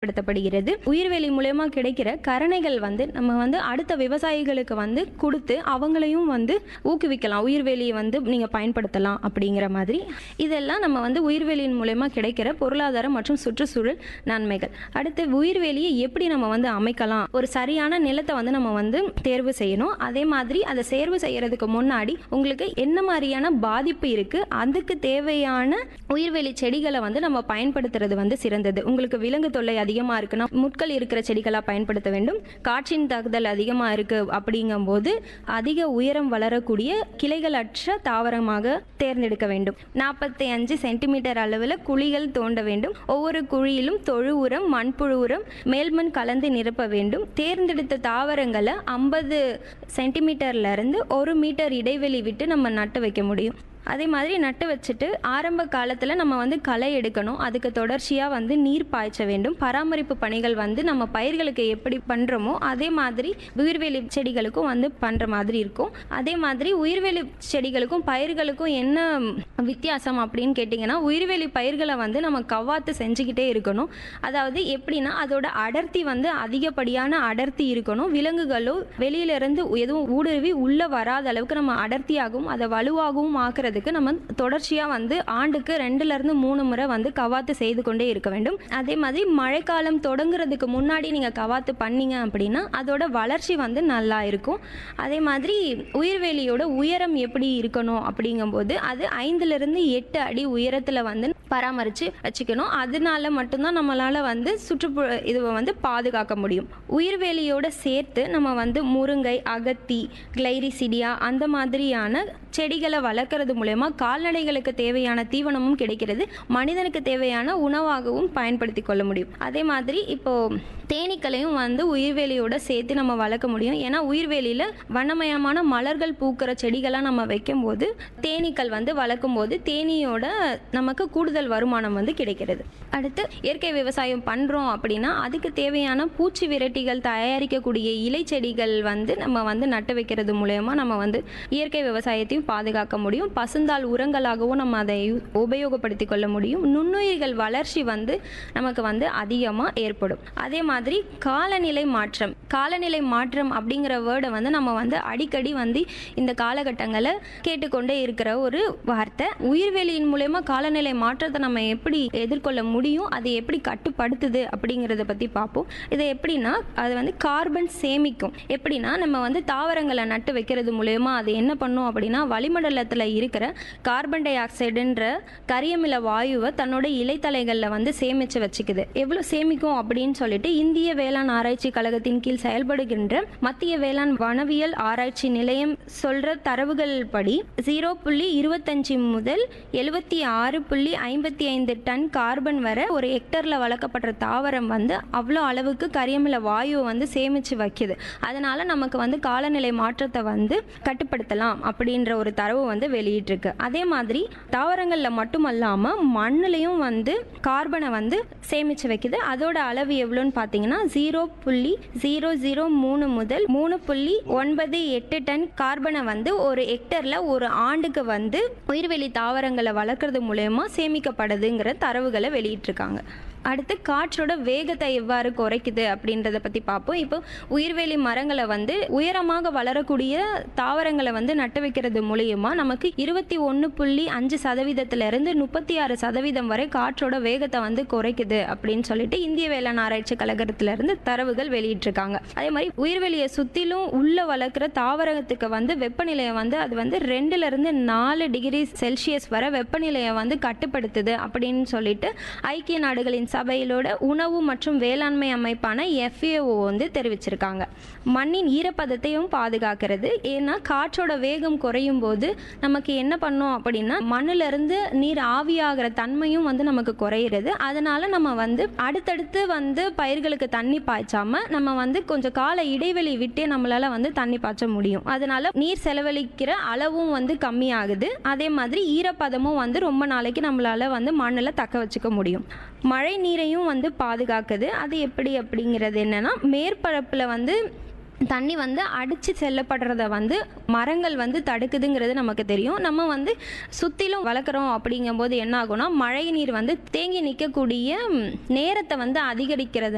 பயன்படுத்தப்படுகிறது உயிர்வேலி மூலயமா கிடைக்கிற கரணைகள் வந்து நம்ம வந்து அடுத்த விவசாயிகளுக்கு வந்து கொடுத்து அவங்களையும் வந்து ஊக்குவிக்கலாம் உயிர்வேலியை வந்து நீங்கள் பயன்படுத்தலாம் அப்படிங்கிற மாதிரி இதெல்லாம் நம்ம வந்து உயிர்வேலியின் மூலயமா கிடைக்கிற பொருளாதாரம் மற்றும் சுற்றுச்சூழல் நன்மைகள் அடுத்து உயிர்வேலியை எப்படி நம்ம வந்து அமைக்கலாம் ஒரு சரியான நிலத்தை வந்து நம்ம வந்து தேர்வு செய்யணும் அதே மாதிரி அதை தேர்வு செய்யறதுக்கு முன்னாடி உங்களுக்கு என்ன மாதிரியான பாதிப்பு இருக்கு அதுக்கு தேவையான உயிர்வேலி செடிகளை வந்து நம்ம பயன்படுத்துறது வந்து சிறந்தது உங்களுக்கு விலங்கு தொல்லை அதிகமா இருக்குன்னா முட்கள் இருக்கிற செடிகளா பயன்படுத்த வேண்டும் காற்றின் தாக்குதல் அதிகமா இருக்கு அப்படிங்கும்போது அதிக உயரம் வளரக்கூடிய கிளைகளற்ற தாவரமாக தேர்ந்தெடுக்க வேண்டும் நாற்பத்தி அஞ்சு சென்டிமீட்டர் அளவில் குழிகள் தோண்ட வேண்டும் ஒவ்வொரு குழியிலும் தொழு உரம் மண்புழு உரம் மேல்மண் கலந்து நிரப்ப வேண்டும் தேர்ந்தெடுத்த தாவரங்களை ஐம்பது சென்டிமீட்டர்ல இருந்து ஒரு மீட்டர் இடைவெளி விட்டு நம்ம நட்டு வைக்க முடியும் அதே மாதிரி நட்டு வச்சுட்டு ஆரம்ப காலத்தில் நம்ம வந்து களை எடுக்கணும் அதுக்கு தொடர்ச்சியாக வந்து நீர் பாய்ச்ச வேண்டும் பராமரிப்பு பணிகள் வந்து நம்ம பயிர்களுக்கு எப்படி பண்ணுறோமோ அதே மாதிரி உயிர்வேலி செடிகளுக்கும் வந்து பண்ணுற மாதிரி இருக்கும் அதே மாதிரி உயிர்வேலி செடிகளுக்கும் பயிர்களுக்கும் என்ன வித்தியாசம் அப்படின்னு கேட்டிங்கன்னா உயிர்வேலி பயிர்களை வந்து நம்ம கவ்வாத்து செஞ்சுக்கிட்டே இருக்கணும் அதாவது எப்படின்னா அதோட அடர்த்தி வந்து அதிகப்படியான அடர்த்தி இருக்கணும் விலங்குகளோ வெளியிலிருந்து எதுவும் ஊடுருவி உள்ளே வராத அளவுக்கு நம்ம அடர்த்தியாகவும் அதை வலுவாகவும் ஆக்குறதுக்கு நம்ம தொடர்ச்சியாக வந்து ஆண்டுக்கு ரெண்டுல இருந்து மூணு முறை வந்து கவாத்து செய்து கொண்டே இருக்க வேண்டும் அதே மாதிரி மழைக்காலம் தொடங்குறதுக்கு முன்னாடி நீங்கள் கவாத்து பண்ணீங்க அப்படின்னா அதோட வளர்ச்சி வந்து நல்லா இருக்கும் அதே மாதிரி உயிர்வேலியோட உயரம் எப்படி இருக்கணும் அப்படிங்கும்போது அது ஐந்துலேருந்து எட்டு அடி உயரத்தில் வந்து பராமரித்து வச்சுக்கணும் அதனால மட்டும்தான் நம்மளால் வந்து சுற்றுப்புற இதுவை வந்து பாதுகாக்க முடியும் உயிர்வேலியோட சேர்த்து நம்ம வந்து முருங்கை அகத்தி கிளைரிசிடியா அந்த மாதிரியான செடிகளை வளர்க்குறது மூலயமா கால்நடைகளுக்கு தேவையான தீவனமும் கிடைக்கிறது மனிதனுக்கு தேவையான உணவாகவும் பயன்படுத்தி கொள்ள முடியும் அதே மாதிரி இப்போ தேனீக்களையும் வந்து உயிர்வேலியோட சேர்த்து நம்ம வளர்க்க முடியும் ஏன்னா உயிர்வேலியில் வண்ணமயமான மலர்கள் பூக்கிற செடிகளாக நம்ம வைக்கும்போது தேனீக்கள் வந்து வளர்க்கும் போது தேனீயோட நமக்கு கூடுதல் வருமானம் வந்து கிடைக்கிறது அடுத்து இயற்கை விவசாயம் பண்ணுறோம் அப்படின்னா அதுக்கு தேவையான பூச்சி விரட்டிகள் தயாரிக்கக்கூடிய இலை செடிகள் வந்து நம்ம வந்து நட்டு வைக்கிறது மூலயமா நம்ம வந்து இயற்கை விவசாயத்தையும் பாதுகாக்க முடியும் பசுந்தாள் உரங்களாகவும் நம்ம அதை யூ- உபயோகப்படுத்தி கொள்ள முடியும் நுண்ணுயிர்கள் வளர்ச்சி வந்து நமக்கு வந்து அதிகமாக ஏற்படும் அதே மாதிரி காலநிலை மாற்றம் காலநிலை மாற்றம் அப்படிங்கிற வேர்டை வந்து நம்ம வந்து அடிக்கடி வந்து இந்த காலகட்டங்களை கேட்டுக்கொண்டே இருக்கிற ஒரு வார்த்தை உயிர்வேலியின் மூலயமா காலநிலை மாற்றத்தை நம்ம எப்படி எதிர்கொள்ள முடியும் அதை எப்படி கட்டுப்படுத்துது அப்படிங்கிறத பற்றி பார்ப்போம் இது எப்படின்னா அது வந்து கார்பன் சேமிக்கும் எப்படின்னா நம்ம வந்து தாவரங்களை நட்டு வைக்கிறது மூலயமா அது என்ன பண்ணும் அப்படின்னா வளிமண்டலத்தில் இருக்கிற கார்பன் டை ஆக்சைடுன்ற கரியமில வாயுவை தன்னோட இலைத்தலைகளில் வந்து சேமித்து வச்சுக்குது எவ்வளோ சேமிக்கும் அப்படின்னு சொல்லிட்டு இந்திய வேளாண் ஆராய்ச்சி கழகத்தின் கீழ் செயல்படுகின்ற மத்திய வேளாண் வனவியல் ஆராய்ச்சி நிலையம் சொல்ற தரவுகள் படி ஜீரோ புள்ளி இருபத்தஞ்சு முதல் எழுபத்தி ஆறு புள்ளி ஐம்பத்தி ஐந்து டன் கார்பன் வரை ஒரு ஹெக்டர்ல வளர்க்கப்படுற தாவரம் வந்து அவ்வளோ அளவுக்கு கரியமில வாயுவை வந்து சேமிச்சு வைக்குது அதனால நமக்கு வந்து காலநிலை மாற்றத்தை வந்து கட்டுப்படுத்தலாம் அப்படின்ற ஒரு தரவு வந்து வெளியிட்டிருக்கு அதே மாதிரி தாவரங்களில் மட்டுமல்லாம மண்ணுலையும் வந்து கார்பனை வந்து சேமிச்சு வைக்குது அதோட அளவு எவ்வளோன்னு பார்த்தீங்கன்னா ஜீரோ புள்ளி ஜீரோ ஜீரோ மூணு முதல் மூணு புள்ளி ஒன்பது எட்டு டன் கார்பனை வந்து ஒரு ஹெக்டர்ல ஒரு ஆண்டுக்கு வந்து உயிர்வெளி தாவரங்களை வளர்க்குறது மூலயமா சேமிக்கப்படுதுங்கிற தரவுகளை வெளியிட்டிருக்காங்க அடுத்து காற்றோட வேகத்தை எவ்வாறு குறைக்குது அப்படின்றத பற்றி பார்ப்போம் இப்போ உயிர்வேலி மரங்களை வந்து உயரமாக வளரக்கூடிய தாவரங்களை வந்து நட்டு வைக்கிறது மூலியமா நமக்கு இருபத்தி ஒன்று புள்ளி அஞ்சு சதவீதத்திலிருந்து முப்பத்தி ஆறு சதவீதம் வரை காற்றோட வேகத்தை வந்து குறைக்குது அப்படின்னு சொல்லிட்டு இந்திய வேளாண் ஆராய்ச்சி கழகத்திலிருந்து தரவுகள் வெளியிட்டிருக்காங்க அதே மாதிரி உயிர்வெளியை சுற்றிலும் உள்ள வளர்க்குற தாவரத்துக்கு வந்து வெப்பநிலையை வந்து அது வந்து ரெண்டுல இருந்து நாலு டிகிரி செல்சியஸ் வரை வெப்பநிலையை வந்து கட்டுப்படுத்துது அப்படின்னு சொல்லிட்டு ஐக்கிய நாடுகளின் சபையிலோட உணவு மற்றும் வேளாண்மை அமைப்பான எஃப்ஏஓ வந்து தெரிவிச்சிருக்காங்க மண்ணின் ஈரப்பதத்தையும் பாதுகாக்கிறது ஏன்னா காற்றோட வேகம் குறையும் போது நமக்கு என்ன பண்ணோம் அப்படின்னா மண்ணுல இருந்து நீர் ஆவியாகிற தன்மையும் வந்து நமக்கு குறையிறது அதனால நம்ம வந்து அடுத்தடுத்து வந்து பயிர்களுக்கு தண்ணி பாய்ச்சாம நம்ம வந்து கொஞ்சம் கால இடைவெளி விட்டே நம்மளால வந்து தண்ணி பாய்ச்ச முடியும் அதனால நீர் செலவழிக்கிற அளவும் வந்து கம்மியாகுது அதே மாதிரி ஈரப்பதமும் வந்து ரொம்ப நாளைக்கு நம்மளால வந்து மண்ணில் தக்க வச்சுக்க முடியும் மழை நீரையும் வந்து பாதுகாக்குது அது எப்படி அப்படிங்கிறது என்னன்னா மேற்பரப்பில் வந்து தண்ணி வந்து அடித்து செல்லப்படுறத வந்து மரங்கள் வந்து தடுக்குதுங்கிறது நமக்கு தெரியும் நம்ம வந்து சுற்றிலும் வளர்க்குறோம் அப்படிங்கும்போது என்ன ஆகும்னா மழை நீர் வந்து தேங்கி நிற்கக்கூடிய ம், நேரத்தை வந்து அதிகரிக்கிறது